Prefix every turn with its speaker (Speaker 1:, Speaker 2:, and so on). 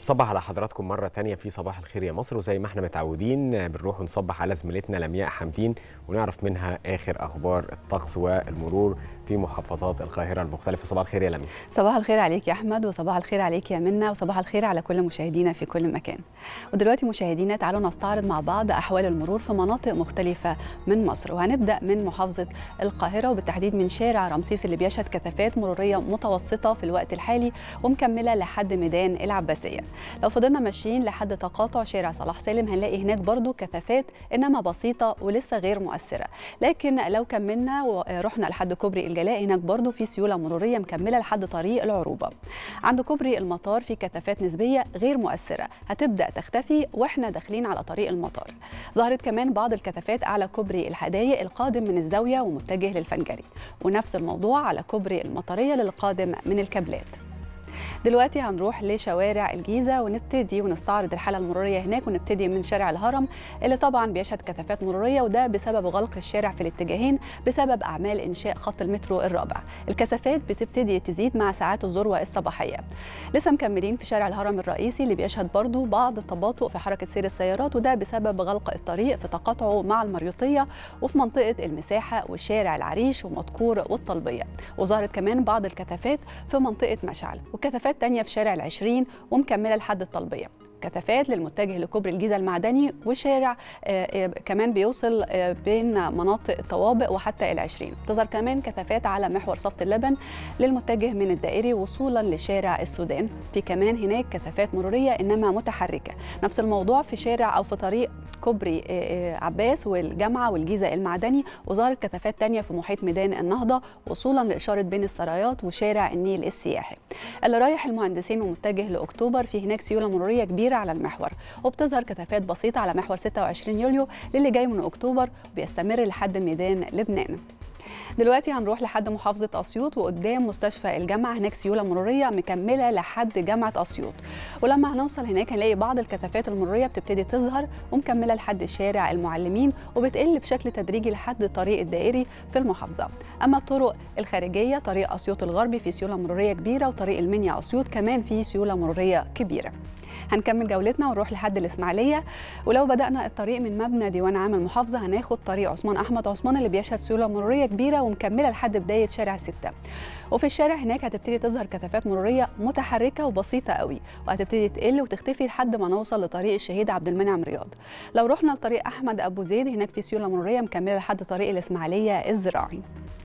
Speaker 1: صبح على حضراتكم مرة تانية في صباح الخير يا مصر وزي ما احنا متعودين بنروح ونصبح على زميلتنا لمياء حمدين ونعرف منها آخر أخبار الطقس والمرور في محافظات القاهرة المختلفة صباح الخير يا لمياء
Speaker 2: صباح الخير عليك يا احمد وصباح الخير عليك يا منى وصباح الخير على كل مشاهدينا في كل مكان ودلوقتي مشاهدينا تعالوا نستعرض مع بعض احوال المرور في مناطق مختلفه من مصر وهنبدا من محافظه القاهره وبالتحديد من شارع رمسيس اللي بيشهد كثافات مروريه متوسطه في الوقت الحالي ومكمله لحد ميدان العباسيه لو فضلنا ماشيين لحد تقاطع شارع صلاح سالم هنلاقي هناك برضو كثافات انما بسيطه ولسه غير مؤثره لكن لو كملنا ورحنا لحد كوبري الجلاء هناك برضو في سيوله مروريه مكمله لحد طريق العروبه عند كوبري المطار في كثافات نسبيه غير مؤثره هتبدا تختفي واحنا داخلين على طريق المطار ظهرت كمان بعض الكثافات على كوبري الحدايق القادم من الزاويه ومتجه للفنجري ونفس الموضوع على كوبري المطريه للقادم من الكابلات دلوقتي هنروح لشوارع الجيزة ونبتدي ونستعرض الحالة المرورية هناك ونبتدي من شارع الهرم اللي طبعا بيشهد كثافات مرورية وده بسبب غلق الشارع في الاتجاهين بسبب أعمال إنشاء خط المترو الرابع الكثافات بتبتدي تزيد مع ساعات الذروة الصباحية لسه مكملين في شارع الهرم الرئيسي اللي بيشهد برضو بعض التباطؤ في حركة سير السيارات وده بسبب غلق الطريق في تقاطعه مع المريوطية وفي منطقة المساحة وشارع العريش ومدكور والطلبية وظهرت كمان بعض الكثافات في منطقة مشعل وكثافات تانية في شارع العشرين ومكملة لحد الطلبية كثافات للمتجه لكوبري الجيزه المعدني وشارع آه كمان بيوصل آه بين مناطق الطوابق وحتى العشرين بتظهر كمان كثافات على محور صفت اللبن للمتجه من الدائري وصولا لشارع السودان في كمان هناك كثافات مروريه انما متحركه نفس الموضوع في شارع او في طريق كوبري آه عباس والجامعه والجيزه المعدني وظهرت كثافات تانية في محيط ميدان النهضه وصولا لاشاره بين السرايات وشارع النيل السياحي اللي رايح المهندسين ومتجه لاكتوبر في هناك سيوله مروريه كبيره كبيرة على المحور وبتظهر كثافات بسيطة على محور 26 يوليو للي جاي من أكتوبر وبيستمر لحد ميدان لبنان دلوقتي هنروح لحد محافظة أسيوط وقدام مستشفى الجامعة هناك سيولة مرورية مكملة لحد جامعة أسيوط ولما هنوصل هناك هنلاقي بعض الكثافات المرورية بتبتدي تظهر ومكملة لحد شارع المعلمين وبتقل بشكل تدريجي لحد الطريق الدائري في المحافظة أما الطرق الخارجية طريق أسيوط الغربي في سيولة مرورية كبيرة وطريق المنيا أسيوط كمان في سيولة مرورية كبيرة هنكمل جولتنا ونروح لحد الاسماعيليه ولو بدانا الطريق من مبنى ديوان عام المحافظه هناخد طريق عثمان احمد عثمان اللي بيشهد سيوله مروريه كبيره ومكمله لحد بدايه شارع 6 وفي الشارع هناك هتبتدي تظهر كثافات مروريه متحركه وبسيطه قوي وهتبتدي تقل وتختفي لحد ما نوصل لطريق الشهيد عبد المنعم رياض لو رحنا لطريق احمد ابو زيد هناك في سيوله مروريه مكمله لحد طريق الاسماعيليه الزراعي